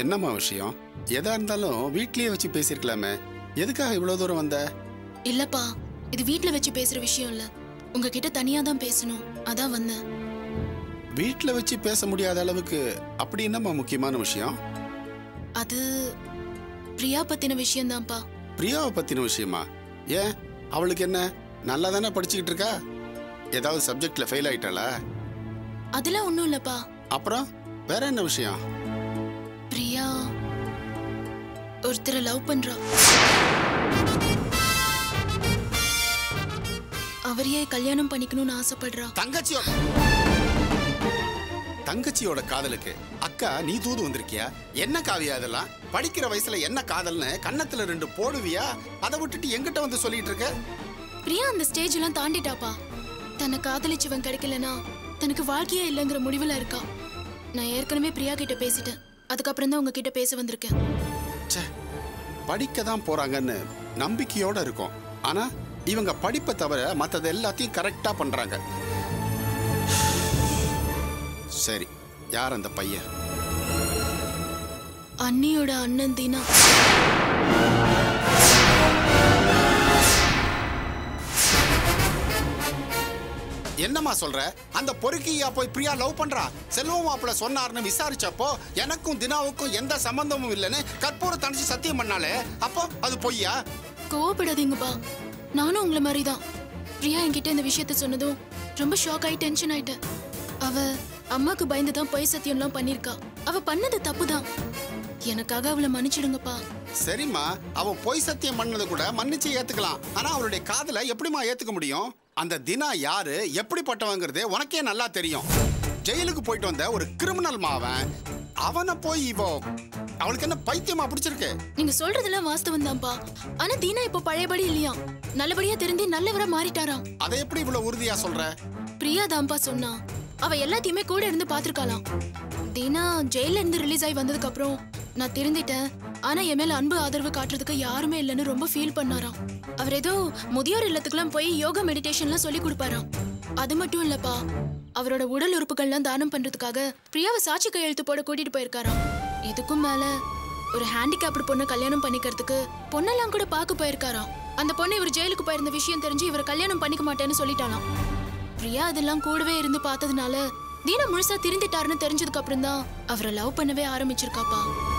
என்னம்மா விஷயம் எதா இருந்தாலும் வீட்லயே வச்சு பேசியிருக்கலாமே எதுக்காக இவ்வளவு தூரம் வந்த இல்லப்பா இது வீட்ல வச்சு பேசுற விஷயம் இல்ல உங்ககிட்ட தனியா தான் பேசணும் அதான் வந்தேன் வீட்ல வச்சு பேச முடியாத அளவுக்கு அப்படி என்னம்மா முக்கியமான விஷயம் அது பிரியா பத்தின விஷயம்தான்ப்பா பிரியாவை பத்தின விஷயமா ஏன் அவளுக்கு என்ன நல்லா தானே படிச்சுக்கிட்டு இருக்கா ஏதாவது சப்ஜெக்ட்ல ஃபெயில் ஆயிட்டாளா அதெல்லாம் ஒண்ணும் இல்லப்பா அப்புறம் வேற என்ன விஷயம் பிரியா ஒருத்தரை லவ் பண்றா அவரையே கல்யாணம் பண்ணிக்கணும்னு ஆசைப்படுறா தங்கச்சியோட தங்கச்சியோட காதலுக்கு அக்கா நீ தூது வந்திருக்கியா என்ன காவியா அதெல்லாம் படிக்கிற வயசுல என்ன காதல்னு கன்னத்துல ரெண்டு போடுவியா அதை விட்டுட்டு எங்கிட்ட வந்து சொல்லிட்டு இருக்க பிரியா அந்த ஸ்டேஜ் எல்லாம் தாண்டிட்டாப்பா தன்னை காதலிச்சவன் கிடைக்கலனா தனக்கு வாழ்க்கையே இல்லைங்கிற முடிவுல இருக்கா நான் ஏற்கனவே பிரியா கிட்ட பேசிட்டேன் அதுக்கப்புறம் தான் உங்ககிட்ட பேச வந்திருக்கேன் ச்சே படிக்க தான் போறாங்கன்னு நம்பிக்கையோட இருக்கும் ஆனா இவங்க படிப்பை தவிர மத்தது எல்லாத்தையும் கரெக்டா பண்றாங்க சரி யார் அந்த பையன் அண்ணியோட அண்ணன் தீனா என்னம்மா சொல்ற அந்த பொறுக்கியா போய் பிரியா லவ் பண்றா செல்வம் மாப்பிள்ள சொன்னார்னு விசாரிச்சப்போ எனக்கும் தினாவுக்கும் எந்த சம்பந்தமும் இல்லைன்னு கற்பூர தனிச்சு சத்தியம் பண்ணாலே அப்போ அது பொய்யா கோவப்படாதீங்கப்பா நானும் உங்களை மாதிரி தான் பிரியா என்கிட்ட இந்த விஷயத்த சொன்னதும் ரொம்ப ஷாக் ஆகி டென்ஷன் ஆயிட்டேன் அவ அம்மாக்கு பயந்து தான் பொய் சத்தியம்லாம் பண்ணிருக்கா அவ பண்ணது தப்பு தான் எனக்காக அவளை மன்னிச்சிடுங்கப்பா சரிம்மா அவ பொய் சத்தியம் பண்ணது கூட மன்னிச்சு ஏத்துக்கலாம் ஆனா அவளுடைய காதல எப்படிம்மா ஏத்துக்க முடியும் அந்த தினா யாரு எப்படிப்பட்டவங்கிறது உனக்கே நல்லா தெரியும் ஜெயிலுக்கு போயிட்டு வந்த ஒரு கிரிமினல் மாவன் அவனை போய் இவோ அவளுக்கு என்ன பைத்தியமா பிடிச்சிருக்கு நீங்க சொல்றதெல்லாம் வாஸ்தவம் தான்ப்பா ஆனா தீனா இப்போ பழையபடி இல்லையா நல்லபடியா திருந்தி நல்லவரா மாறிட்டாராம் அதை எப்படி இவ்வளவு உறுதியா சொல்ற பிரியா தான்ப்பா சொன்னா அவ எல்லாத்தையுமே கூட இருந்து பாத்திருக்காளாம் தீனா ஜெயில இருந்து ரிலீஸ் ஆகி வந்ததுக்கு அப்புறம் நான் திருந்திட்டேன் ஆனா என் மேல அன்பு ஆதரவு காட்டுறதுக்கு யாருமே இல்லைன்னு ரொம்ப ஃபீல் பண்ணாராம் அவர் ஏதோ முதியோர் இல்லத்துக்குலாம் போய் யோகா மெடிடேஷன்லாம் சொல்லி கொடுப்பாராம் அது மட்டும் இல்லப்பா அவரோட உடல் உறுப்புகள்லாம் தானம் பண்றதுக்காக பிரியாவை சாட்சி கையெழுத்து போட கூட்டிட்டு போயிருக்காராம் இதுக்கும் மேல ஒரு ஹேண்டிகேப்டு பொண்ணை கல்யாணம் பண்ணிக்கிறதுக்கு பொண்ணெல்லாம் கூட பார்க்க போயிருக்காராம் அந்த பொண்ணு இவர் ஜெயிலுக்கு போயிருந்த விஷயம் தெரிஞ்சு இவர் கல்யாணம் பண்ணிக்க மாட்டேன்னு சொல்லிட்டாளாம் பிரியா அதெல்லாம் கூடவே இருந்து பார்த்ததுனால தீனா முழுசா திருந்திட்டாருன்னு தெரிஞ்சதுக்கு அப்புறம் தான் அவரை லவ் பண்ணவே ஆரம்பிச்சிருக்காப்பா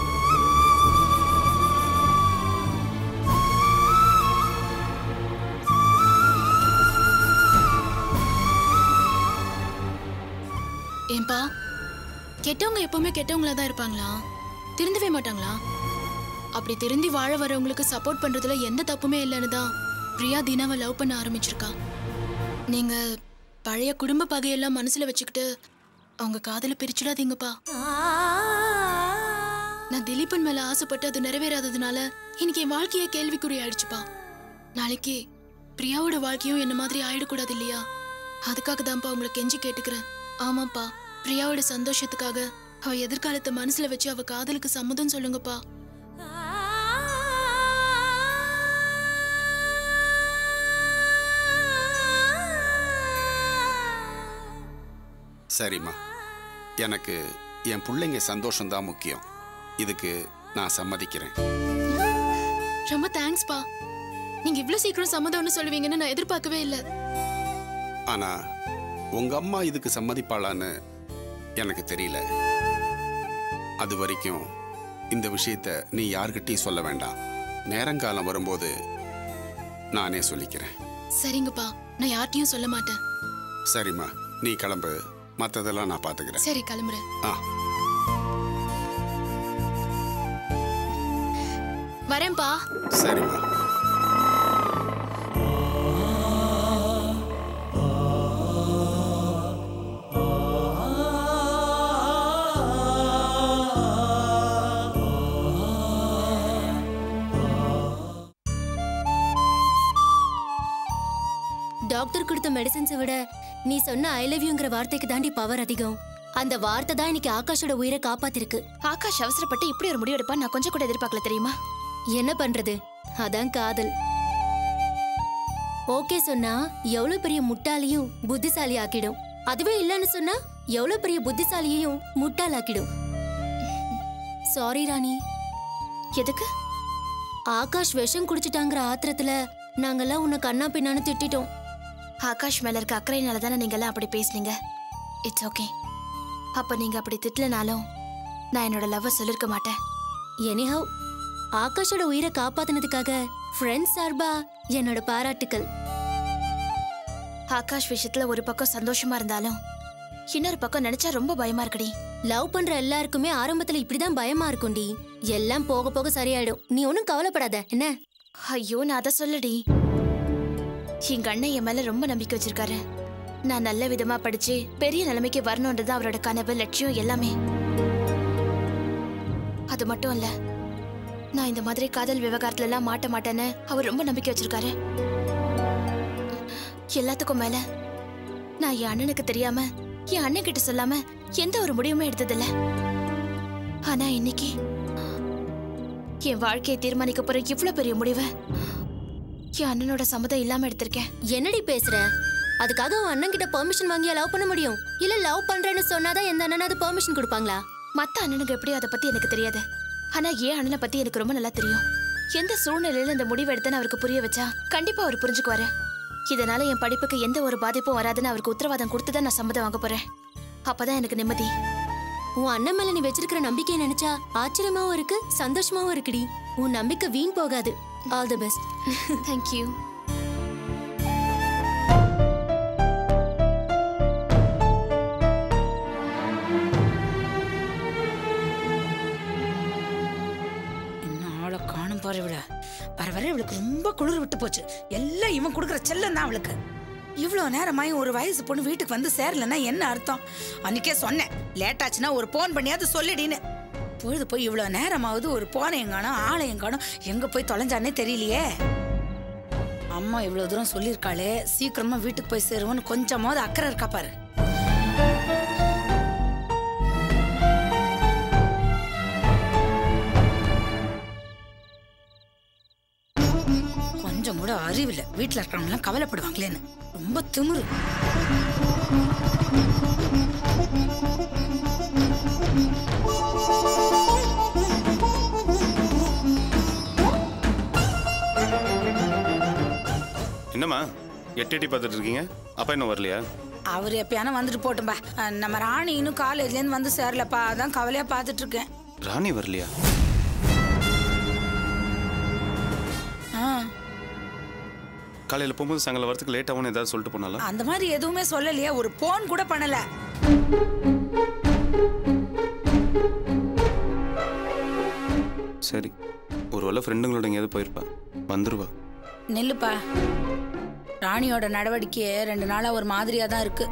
ஏன்பா கெட்டவங்க எப்பவுமே கெட்டவங்களா தான் இருப்பாங்களா திருந்தவே மாட்டாங்களா அப்படி திருந்தி வாழ வரவங்களுக்கு சப்போர்ட் பண்றதுல எந்த தப்புமே இல்லைன்னு தான் பிரியா தீனாவை லவ் பண்ண ஆரம்பிச்சிருக்கா நீங்க பழைய குடும்ப பகையெல்லாம் மனசுல வச்சுக்கிட்டு அவங்க காதல பிரிச்சிடாதீங்கப்பா நான் திலீபன் மேல ஆசைப்பட்டு அது நிறைவேறாததுனால இன்னைக்கு என் வாழ்க்கையே கேள்விக்குறி ஆயிடுச்சுப்பா நாளைக்கு பிரியாவோட வாழ்க்கையும் என்ன மாதிரி ஆயிடக்கூடாது இல்லையா அதுக்காக தான்ப்பா உங்களை கெஞ்சி கேட்டுக்கிறேன் ஆமாப்பா பிரியாவோட சந்தோஷத்துக்காக அவ எதிர்காலத்தை மனசுல வச்சு அவ காதலுக்கு சம்மதம் சொல்லுங்கப்பா சரிம்மா எனக்கு என் பிள்ளைங்க சந்தோஷம்தான் முக்கியம் இதுக்கு நான் சம்மதிக்கிறேன் ரொம்ப தேங்க்ஸ்ப்பா நீங்க இவ்ளோ சீக்கிரம் சம்மதம்னு சொல்லுவீங்கன்னு நான் எதிர்பார்க்கவே இல்லை ஆனா உங்க அம்மா இதுக்கு சம்மதிப்பாளான்னு எனக்கு தெரியல அது வரைக்கும் இந்த விஷயத்த நீ யார்கிட்டயும் சொல்ல வேண்டாம் நேரங்காலம் வரும்போது நானே சொல்லிக்கிறேன் சரிங்கப்பா நான் யார்ட்டையும் சொல்ல மாட்டேன் சரிம்மா நீ கிளம்பு மற்றதெல்லாம் நான் பார்த்துக்கிறேன் சரி கிளம்புறேன் ஆ வரேன்ப்பா சரிம்மா டாக்டர் கொடுத்த மெடிசின்ஸை விட நீ சொன்ன ஐ லவ் யூங்கிற வார்த்தைக்கு தாண்டி பவர் அதிகம் அந்த வார்த்தை தான் இன்னைக்கு ஆகாஷோட உயிரை காப்பாத்திருக்கு ஆகாஷ் அவசரப்பட்டு இப்படி ஒரு முடிவு எடுப்பா நான் கொஞ்சம் கூட எதிர்பார்க்கல தெரியுமா என்ன பண்றது அதான் காதல் ஓகே சொன்னா எவ்வளவு பெரிய முட்டாளையும் புத்திசாலி ஆக்கிடும் அதுவே இல்லைன்னு சொன்னா எவ்வளவு பெரிய புத்திசாலியையும் முட்டாளாக்கிடும் சாரி ராணி எதுக்கு ஆகாஷ் விஷம் குடிச்சிட்டாங்கிற ஆத்திரத்துல நாங்கெல்லாம் உன்னை கண்ணா பின்னான்னு திட்டிட்டோம் ஆகாஷ் மேல இருக்க அக்கறையினால தானே நீங்க எல்லாம் அப்படி பேசுனீங்க இட்ஸ் ஓகே அப்ப நீங்க அப்படி திட்டலனாலும் நான் என்னோட லவ்வை சொல்லிருக்க மாட்டேன் எனிஹவ் ஆகாஷோட உயிரை காப்பாத்தினதுக்காக ஃப்ரெண்ட்ஸ் சார்பா என்னோட பாராட்டுக்கள் ஆகாஷ் விஷயத்துல ஒரு பக்கம் சந்தோஷமா இருந்தாலும் இன்னொரு பக்கம் நினைச்சா ரொம்ப பயமா இருக்குடி லவ் பண்ற எல்லாருக்குமே ஆரம்பத்துல இப்படிதான் பயமா இருக்கும்டி எல்லாம் போக போக சரியாயிடும் நீ ஒன்றும் கவலைப்படாத என்ன ஐயோ நான் அதை சொல்லடி எங்க அண்ணன் என் மேல ரொம்ப நம்பிக்கை வச்சிருக்காரு நான் நல்ல விதமா படிச்சு பெரிய நிலைமைக்கு வரணுன்றது அவரோட கனவு லட்சியம் எல்லாமே அது மட்டும் இல்ல நான் இந்த மாதிரி காதல் விவகாரத்துல எல்லாம் மாட்ட மாட்டேன்னு அவர் ரொம்ப நம்பிக்கை வச்சிருக்காரு எல்லாத்துக்கும் மேல நான் என் அண்ணனுக்கு தெரியாம என் அண்ணன் கிட்ட சொல்லாம எந்த ஒரு முடிவுமே எடுத்ததில்ல ஆனா இன்னைக்கு என் வாழ்க்கையை தீர்மானிக்க போற இவ்வளவு பெரிய முடிவை என் அண்ணனோட சம்மதம் இல்லாம எடுத்திருக்கேன் என்னடி பேசுற அதுக்காக உன் அண்ணன் கிட்ட பெர்மிஷன் வாங்கியா லவ் பண்ண முடியும் இல்ல லவ் பண்றேன்னு சொன்னாதான் எந்த அண்ணனாவது பெர்மிஷன் கொடுப்பாங்களா மத்த அண்ணனுக்கு எப்படி அதை பத்தி எனக்கு தெரியாது ஆனா என் அண்ணனை பத்தி எனக்கு ரொம்ப நல்லா தெரியும் எந்த சூழ்நிலையில இந்த முடிவு எடுத்தேன்னு அவருக்கு புரிய வச்சா கண்டிப்பா அவர் புரிஞ்சுக்குவாரு இதனால என் படிப்புக்கு எந்த ஒரு பாதிப்பும் வராதுன்னு அவருக்கு உத்தரவாதம் கொடுத்துதான் நான் சம்மதம் வாங்க போறேன் அப்பதான் எனக்கு நிம்மதி உன் அண்ணன் மேல நீ வச்சிருக்கிற நம்பிக்கையை நினைச்சா ஆச்சரியமாவும் இருக்கு சந்தோஷமாவும் இருக்குடி உன் நம்பிக்கை வீண் போகாது ஆல் தி பெஸ்ட் தேங்க்யூ இன்னும் ஆளை காணும் பாரு இவள வர வர இவளுக்கு ரொம்ப குளிர் விட்டு போச்சு எல்லாம் இவன் கொடுக்குற செல்லம் தான் அவளுக்கு இவ்வளோ நேரமாயி ஒரு வயசு பொண்ணு வீட்டுக்கு வந்து சேரலன்னா என்ன அர்த்தம் அன்னைக்கே சொன்னேன் லேட் ஆச்சுன்னா ஒரு போன் பண்ணியாவது சொல்லிடின்னு பொழுது போய் இவ்வளோ நேரமாவது ஒரு போனை எங்கானோ ஆளை எங்கானோ எங்கே போய் தொலைஞ்சானே தெரியலையே அம்மா இவ்வளோ தூரம் சொல்லியிருக்காளே சீக்கிரமா வீட்டுக்கு போய் சேருவோன்னு கொஞ்சமாவது அக்கறை இருக்கா பாரு கொஞ்சம் கூட அறிவில்ல வீட்டில் இருக்கிறவங்களாம் கவலைப்படுவாங்களேன்னு ரொம்ப திமிரு என்னம்மா எட்டு எட்டி பார்த்துட்டு இருக்கீங்க அப்பா இன்னும் வரலையா அவர் எப்பயானா வந்துட்டு போட்டும்பா அஹ் நம்ம ராணி இன்னும் காலேஜ்லேருந்து வந்து சேரலப்பா அதான் கவலையாக பார்த்துட்டு இருக்கேன் ராணி வரலையா ஆ காலையில் போகும்போது சாயங்காலம் வரத்துக்கு லேட் ஆகும்னு ஏதாவது சொல்லிட்டு போனாலும் அந்த மாதிரி எதுவுமே சொல்லலையே ஒரு போன் கூட பண்ணல சரி ஒரு வேளை ஃப்ரெண்டுங்களோட எங்கேயாவது போயிருப்பா வந்துருவா நில்லுப்பா ராணியோட நடவடிக்கையே ரெண்டு நாளா ஒரு மாதிரியா தான் இருக்கு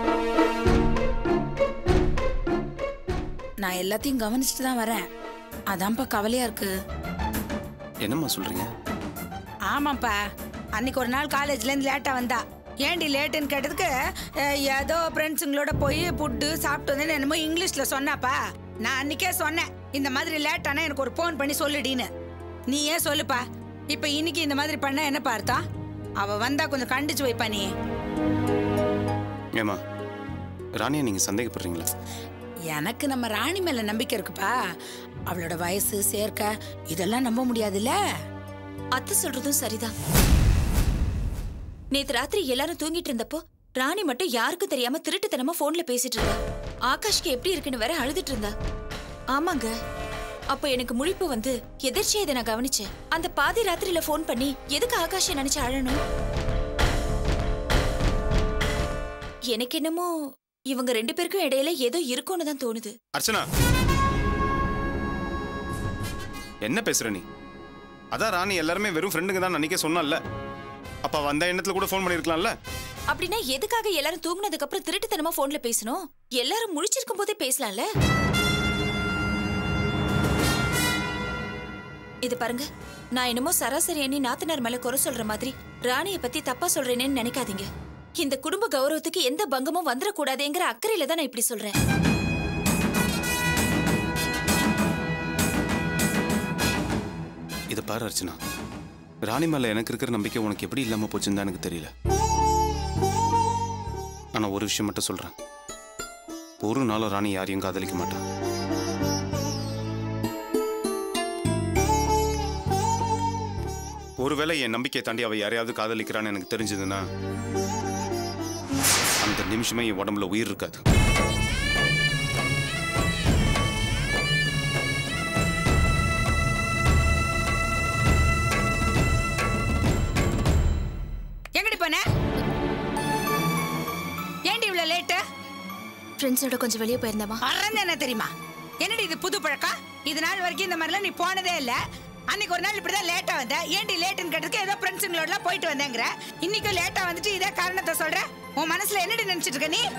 நான் எல்லாத்தையும் கவனிச்சுட்டு தான் வரேன் அதான்ப்பா கவலையா இருக்கு என்னம்மா சொல்றீங்க ஆமாப்பா அன்னைக்கு ஒரு நாள் காலேஜ்லேருந்து லேட்டாக வந்தா ஏன்டி லேட்டுன்னு கேட்டதுக்கு அஹ், ஏதோ ஃப்ரெண்ட்ஸுங்களோட போய் புட்டு சாப்பிட்டு வந்தேன்னு என்னமோ இங்கிலீஷில் சொன்னாப்பா நான் அன்னைக்கே சொன்னேன் இந்த மாதிரி லேட் ஆனா எனக்கு ஒரு ஃபோன் பண்ணி சொல்லுடின்னு நீ ஏன் சொல்லுப்பா இப்போ இன்னைக்கு இந்த மாதிரி பண்ண என்ன பார்த்தா அவ வந்தா கொஞ்சம் கண்டிச்சு வைப்பா நீ ஏம்மா ராணியை நீங்கள் சந்தேகப்படுறீங்களா எனக்கு நம்ம ராணி மேல நம்பிக்கை இருக்குப்பா அவளோட வயசு சேர்க்க இதெல்லாம் நம்ப முடியாதுல்ல அத்தை சொல்றதும் சரிதான் நேத்து ராத்திரி எல்லாரும் தூங்கிட்டு இருந்தப்போ ராணி மட்டும் யாருக்கும் தெரியாம திருட்டுத்தனமா போன்ல பேசிட்டு இருந்தா ஆகாஷ்க்கு எப்படி இருக்குன்னு வேற அழுதுட்டு இருந்தா ஆமாங்க அப்ப எனக்கு முழிப்பு வந்து எதிர்ச்சியா இதை நான் கவனிச்சேன் அந்த பாதி ராத்திரியில ஃபோன் பண்ணி எதுக்கு ஆகாஷை நினைச்சு அழணும் எனக்கு என்னமோ இவங்க ரெண்டு பேருக்கும் இடையில ஏதோ இருக்கும்னு தான் தோணுது அர்ச்சனா என்ன பேசுற நீ அதான் ராணி எல்லாருமே வெறும் ஃப்ரெண்டுங்க தான் அன்னைக்கே சொன்னால அப்ப வந்த எண்ணத்துல கூட ஃபோன் பண்ணிருக்கலாம்ல அப்படின்னா எதுக்காக எல்லாரும் தூங்குனதுக்கு அப்புறம் திருட்டுத்தனமா போன்ல பேசணும் எல்லாரும் முழிச்சிருக்கும் போதே பேசலாம்ல இது பாருங்க நான் என்னமோ சராசரி எண்ணி நாத்தனார் மேல குறை சொல்ற மாதிரி ராணிய பத்தி தப்பா சொல்றேனேன்னு நினைக்காதீங்க இந்த குடும்ப கௌரவத்துக்கு எந்த பங்கமும் வந்துடக்கூடாதுங்கிற அக்கறையில தான் நான் இப்படி சொல்றேன் இதை பாரு அர்ச்சனா ராணி மேல எனக்கு இருக்கிற நம்பிக்கை உனக்கு எப்படி இல்லாம போச்சுன்னு தான் எனக்கு தெரியல ஆனா ஒரு விஷயம் மட்டும் சொல்றேன் ஒரு நாளும் ராணி யாரையும் காதலிக்க மாட்டான் ஒருவேளை என் நம்பிக்கையை தாண்டி அவ யாரையாவது காதலிக்கிறான்னு எனக்கு தெரிஞ்சதுன்னா அந்த நிமிஷமே என் உடம்புல உயிர் இருக்காது எங்கடி போன ஏண்டி இவ்வளவு லேட்டு ஃப்ரெண்ட்ஸோட கொஞ்சம் வெளியே போயிருந்தேமா அறந்து என்ன தெரியுமா என்னடி இது புது பழக்கம் இது நாள் வரைக்கும் இந்த மாதிரிலாம் நீ போனதே இல்ல அன்னைக்கு ஒரு நாள் இப்படிதான் லேட்டா வந்த ஏன்டி லேட்டுன்னு கேட்டதுக்கு ஏதோ ஃப்ரெண்ட்ஸுங்களோட போயிட்டு வந்தேங்கிற இன்னைக்கும் லேட்டா வந்துட்டு இதே காரணத்தை சொல்ற உன் மனசுல என்னடி நினைச்சிட்டு இருக்க நீ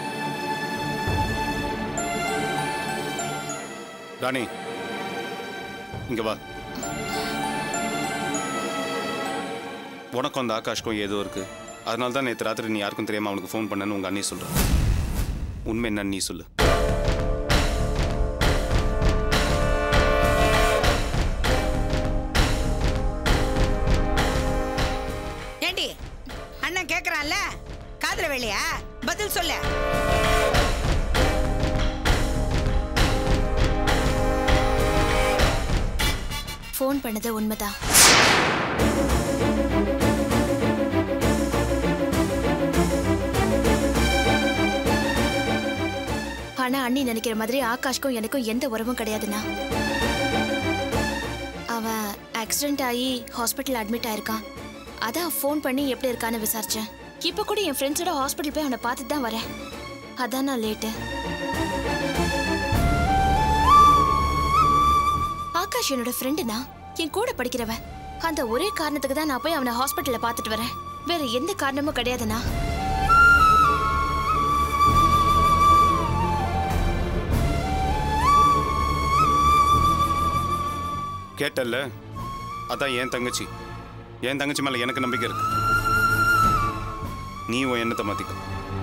ராணி இங்க வா உனக்கும் அந்த ஆகாஷ்க்கும் ஏதோ இருக்கு அதனால தான் நேற்று ராத்திரி நீ யாருக்கும் தெரியாம அவனுக்கு ஃபோன் பண்ணேன்னு உங்க அண்ணி சொல்ற உண்மை என்னன்னு நீ சொல்லு ஏண்டி அண்ணன் கேக்குறான்ல காதுல வேலையா பதில் சொல்லு ஃபோன் பண்ணது உண்மைதான் ஆனா அண்ணி நினைக்கிற மாதிரி ஆகாஷ்க்கும் எனக்கும் எந்த உறவும் கிடையாதுண்ணா அவன் ஆக்சிடென்ட் ஆகி ஹாஸ்பிட்டல் அட்மிட் ஆயிருக்கான் அதான் ஃபோன் பண்ணி எப்படி இருக்கான்னு விசாரிச்சேன் இப்போ கூட என் ஃப்ரெண்ட்ஸோட ஹாஸ்பிட்டல் போய் அவனை பார்த்துட்டு தான் வரேன் அதான் நான் லேட்டு ஆகாஷ் என்னோட ஃப்ரெண்டுனா என் கூட படிக்கிறவன் அந்த ஒரே காரணத்துக்கு தான் நான் போய் அவனை ஹாஸ்பிட்டல்ல பார்த்துட்டு வரேன் வேற எந்த காரணமும் கிடையாதுண்ணா கேட்டல்ல அதான் என் தங்கச்சி என் தங்கச்சி மேல எனக்கு நம்பிக்கை இருக்கு நீ உன் எண்ணத்தை மாத்திக்க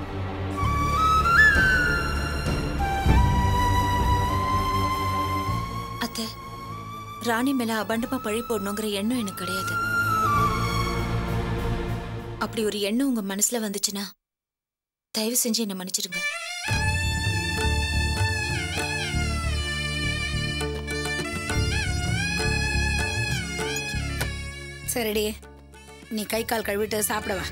அத்தை ராணி மேல அபண்டமா பழி போடணுங்கிற எண்ணம் எனக்கு கிடையாது அப்படி ஒரு எண்ணம் உங்க மனசுல வந்துச்சுன்னா தயவு செஞ்சு என்ன மன்னிச்சிடுங்க சரிடி நீ கை கால் கழுவிட்டு சாப்பிட வா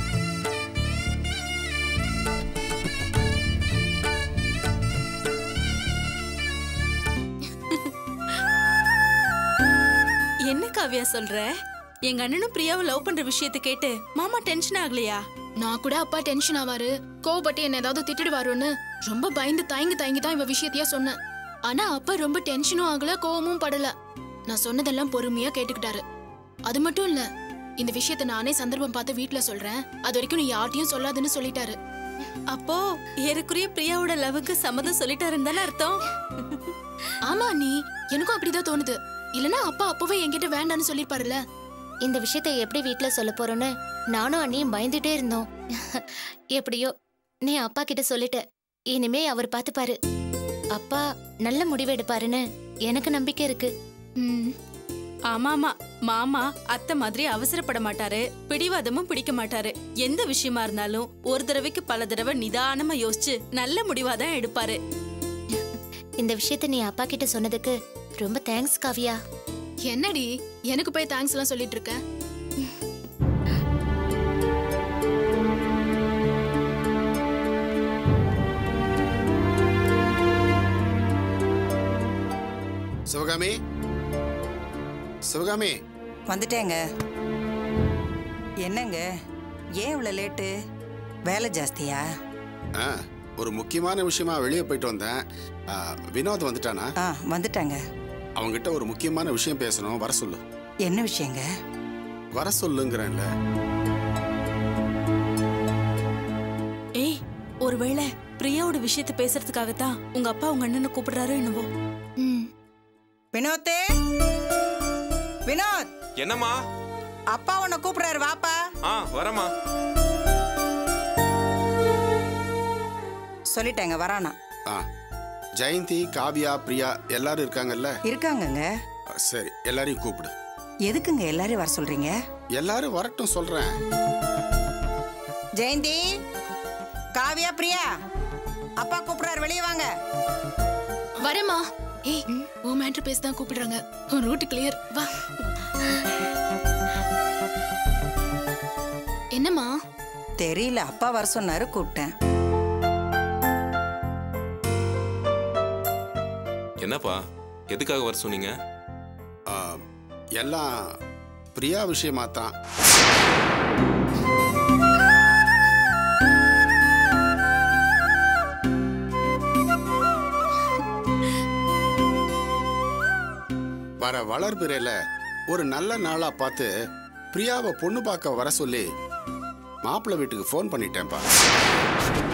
என்ன காவியா சொல்ற எங்க அண்ணனும் பிரியாவை லவ் பண்ற விஷயத்தை கேட்டு மாமா டென்ஷன் ஆகலையா நான் கூட அப்பா டென்ஷன் ஆவாரு கோவப்பட்டு என்ன ஏதாவது திட்டிடுவாருன்னு ரொம்ப பயந்து தயங்கி தயங்கி தான் இவ விஷயத்தையே சொன்னேன் ஆனா அப்பா ரொம்ப டென்ஷனும் ஆகல கோவமும் படல நான் சொன்னதெல்லாம் பொறுமையா கேட்டுக்கிட்டாரு அது மட்டும் இல்ல இந்த விஷயத்தை நானே சந்தர்ப்பம் பார்த்து வீட்ல சொல்றேன் அது வரைக்கும் நீ யார்ட்டையும் சொல்லாதுன்னு சொல்லிட்டாரு அப்போ ஏறக்குறைய பிரியாவோட லவ்வுக்கு சம்மதம் சொல்லிட்டாருன்னு தானே அர்த்தம் ஆமா நீ எனக்கும் அப்படிதான் தோணுது இல்லனா அப்பா அப்பவே என்கிட்ட வேண்டான்னு சொல்லிருப்பாருல்ல இந்த விஷயத்தை எப்படி வீட்ல சொல்ல போறோன்னு நானும் அண்ணியும் பயந்துட்டே இருந்தோம் எப்படியோ நீ அப்பா கிட்ட சொல்லிட்ட இனிமே அவர் பார்த்துப்பாரு அப்பா நல்ல முடிவு எடுப்பாருன்னு எனக்கு நம்பிக்கை இருக்கு ம் ஆமா ஆமா மாமா அத்தை மாதிரி அவசரப்பட மாட்டாரு பிடிவாதமும் பிடிக்க மாட்டாரு எந்த விஷயமா இருந்தாலும் ஒரு தடவைக்கு பல தடவை நிதானமா யோசிச்சு நல்ல முடிவாதான் எடுப்பாரு இந்த விஷயத்த நீ அப்பா கிட்ட சொன்னதுக்கு ரொம்ப தேங்க்ஸ் காவியா என்னடி எனக்கு போய் தேங்க்ஸ் எல்லாம் சொல்லிட்டு இருக்க சிவகாமி சிவகாமி வந்துட்டேங்க என்னங்க ஏன் இவ்வளோ லேட்டு வேலை ஜாஸ்தியா ஆ ஒரு முக்கியமான விஷயமா வெளியே போயிட்டு வந்தேன் ஆ, வினோத் வந்துட்டானா ஆ வந்துட்டாங்க அவங்கிட்ட ஒரு முக்கியமான விஷயம் பேசணும் வர சொல்லு என்ன விஷயங்க வர சொல்லுங்கிறேன்ல ஏய் ஒருவேளை பிரியாவோட விஷயத்தை பேசுறதுக்காகத்தான் உங்க அப்பா உங்க அண்ணனை கூப்பிடுறாரோ என்னவோ ம் வினோத்தே வினோத் என்னம்மா அப்பா உன்னை கூப்பிடுறாரு வாப்பா ஆ வரமா சொல்லிட்டேங்க வரானா ஆ ஜெயந்தி காவியா பிரியா எல்லாரும் இருக்காங்கல்ல இருக்காங்கங்க ஆ, சரி எல்லாரையும் கூப்பிடு எதுக்குங்க எல்லாரையும் வர சொல்றீங்க எல்லாரும் வரட்டும் சொல்றேன் ஜெயந்தி காவியா பிரியா அப்பா கூப்பிடுறாரு வெளியே வாங்க வரேம்மா ஏய் உன் மேட்ரு பேச தான் கூப்பிடுறாங்க உன் ரூட் கிளியர் வா என்னம்மா தெரியல அப்பா வர சொன்னாரு கூப்பிட்டேன் என்னப்பா எதுக்காக வர சொன்னீங்க ஆ, எல்லாம் பிரியா விஷயமா தான் வர வளர்பிறையில ஒரு நல்ல நாளா பார்த்து பிரியாவை பொண்ணு பார்க்க வர சொல்லி மாப்பிள்ளை வீட்டுக்கு ஃபோன் பண்ணிட்டேன்ப்பா